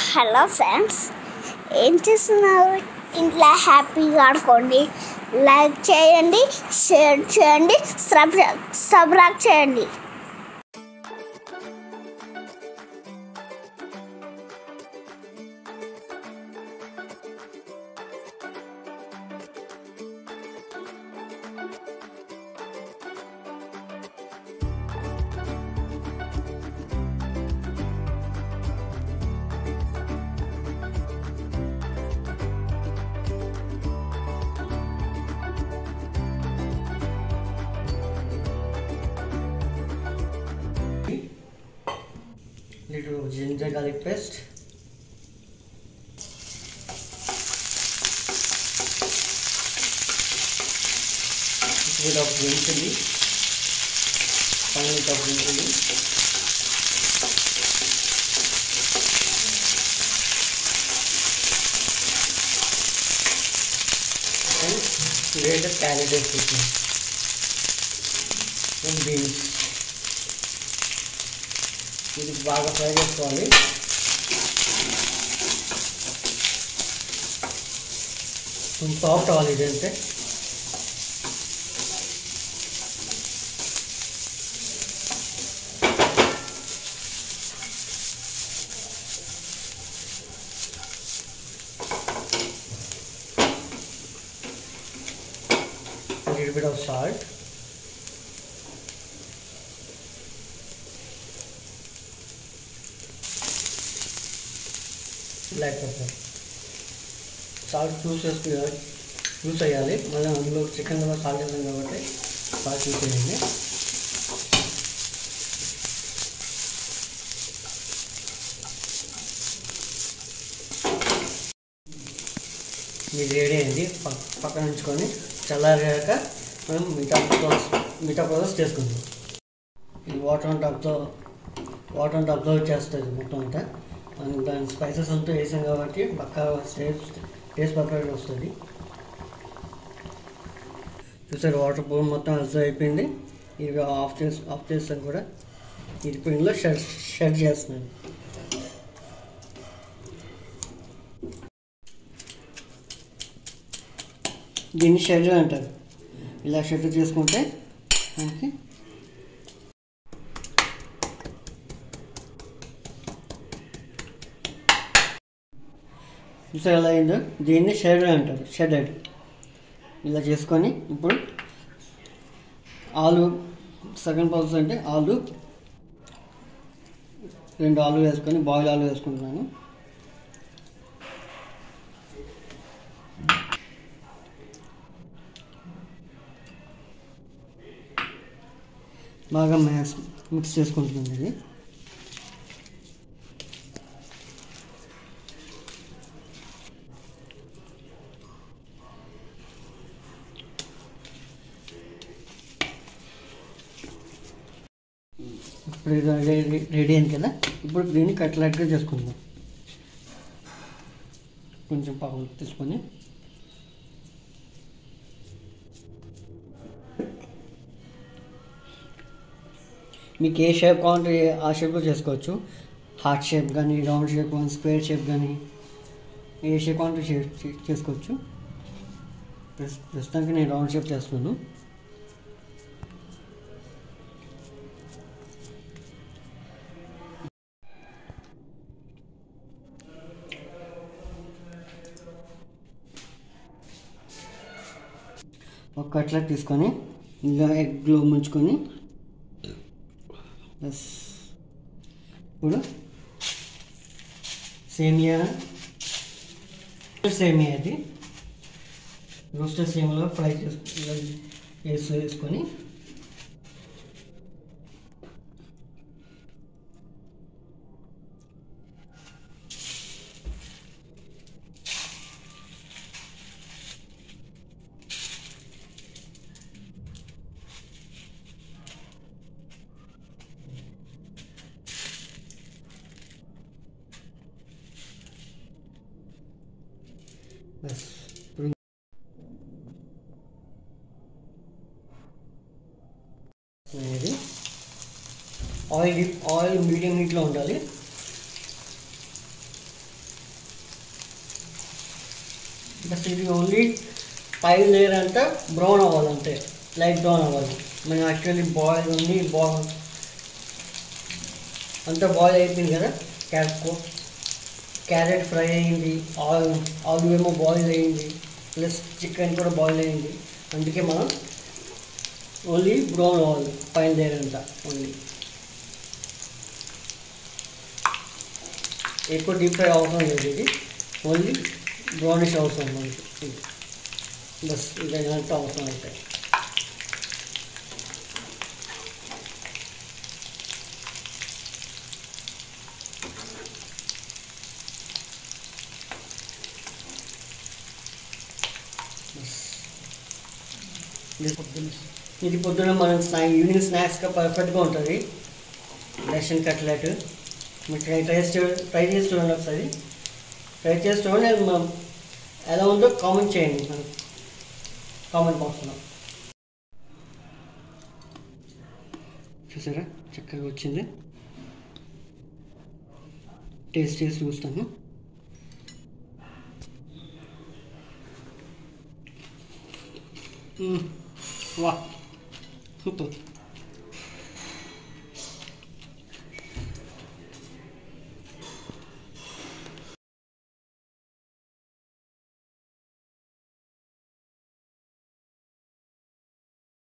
Hello friends ఏం చేస్తున్నారు ఇంట్లో హ్యాపీగా ఆడుకోండి లైక్ చేయండి షేర్ చేయండి సబ్ సబ్స్క్రైబ్ చేయండి little ginger garlic paste little bit of green chili one bit of green chili and grated carrot వేసుకుంటున్నాం and beans ఇది బాగా ఫ్రై చేసుకోవాలి కొంచెం సాఫ్ట్ అవ్వాలి ఇది అంటే a little bit of salt black pepper salt choose చేసుకుని యూస్ అయ్యాలి మళ్ళీ అందులో చికెన్ కూడా సాల్ట్ వేసాం కాబట్టి సాల్ట్ యూస్ చేయండి ఇది రెడీ అయింది పక్- పక్కన ఉంచుకొని చల్లారాక మనం మిఠా ప్రాసెస్ మిఠా ప్రాసెస్ చేసుకుందాం ఇది వాటర్ అంతా అబ్జర్వ్ వాటర్ అంతా అబ్జర్వ్ చేస్తుంది మొత్తం అంతా మనం దాని స్పైసెస్ అంతా వేసాం కాబట్టి పక్కా టేస్ట్ టేస్ట్ పర్ఫెక్ట్ వస్తుంది చూసారు వాటర్ పూర్ మొత్తం అబ్జర్వ్ అయిపోయింది ఇది ఆఫ్ చేసి ఆఫ్ చేస్తాను కూడా ఇది ఇప్పుడు ఇందులో షెడ్ షెడ్ చేస్తున్నాను దీన్ని షెడ్ అంటారు ఇలా షెడ్ చేసుకుంటే మనకి చూసారు ఎలా అయిందో దీన్ని షెడ్ అంటారు షెడెడ్ ఇలా చేసుకొని ఇప్పుడు ఆలు సెకండ్ ప్రాసెస్ అంటే ఆలు రెండు ఆలు వేసుకొని బాయిల్ ఆలు వేసుకుంటున్నాను బాగా మ్యాక్స్ మిక్స్ చేసుకుంటుంది ఇది ఇప్పుడు ఇది రెడీ రెడీ అయింది కదా ఇప్పుడు దీన్ని కట్లెట్గా చేసుకుందాం కొంచెం పావు తీసుకొని మీకు ఏ షేప్ కావాలంటే ఆ షేప్లో చేసుకోవచ్చు హార్ట్ షేప్ కానీ రౌండ్ షేప్ కానీ స్క్వేర్ షేప్ కానీ ఏ షేప్ కావాలంటే షేప్ చే- చేసుకోవచ్చు ప్రస్- ప్రస్తుతానికి నేను రౌండ్ షేప్ చేస్తున్నాను ఒక కట్లెట్ తీసుకొని ఇంకా ఎగ్లో ముంచుకొని బస్ ఇప్పుడు సేమియా సేమియా అది రోస్టర్ సేమియాలో ఫ్రై చేసుకుని వేసి వేసుకొని బస్ ఇప్పుడు అనేది ఆయిల్ ఆయిల్ మీడియం హీట్లో ఉండాలి బస్ ఇది ఓన్లీ పై లేయర్ అంతా బ్రౌన్ అవ్వాలి అంతే లైట్ బ్రౌన్ అవ్వాలి మనం యాక్చువల్లీ బాయిల్ ఉంది బాయిల్ అంతా బాయిల్ అయిపోయింది కదా క్యారెట్ క్యారెట్ ఫ్రై అయింది ఆలు ఆలు ఏమో బాయిల్ అయింది ప్లస్ చికెన్ కూడా బాయిల్ అయింది అందుకే మనం ఓన్లీ బ్రౌన్ అవ్వాలి పైన లేయర్ అంతా ఓన్లీ ఎక్కువ డీప్ ఫ్రై అవసరం లేదు ఇది ఓన్లీ బ్రౌనిష్ అవసరం మనకి ఇది బస్ ఇదంతా అవసరం అయితే బస్. ఇది పొద్దున్న ఇది పొద్దున్న మనం స్నా ఈవినింగ్ స్నాక్స్గా పర్ఫెక్ట్గా ఉంటుంది రష్యన్ కట్లెట్ మీరు ట్రై ట్రై చూ ట్రై చేసి చూడండి ఒకసారి ట్రై చేసి చూడండి అది మనం ఎలా ఉందో కామెంట్ చేయండి మనకి కామెంట్ బాక్స్లో చూసారా చక్కగా వచ్చింది టేస్ట్ చేసి చూస్తాను మ్మ్. వా సూపర్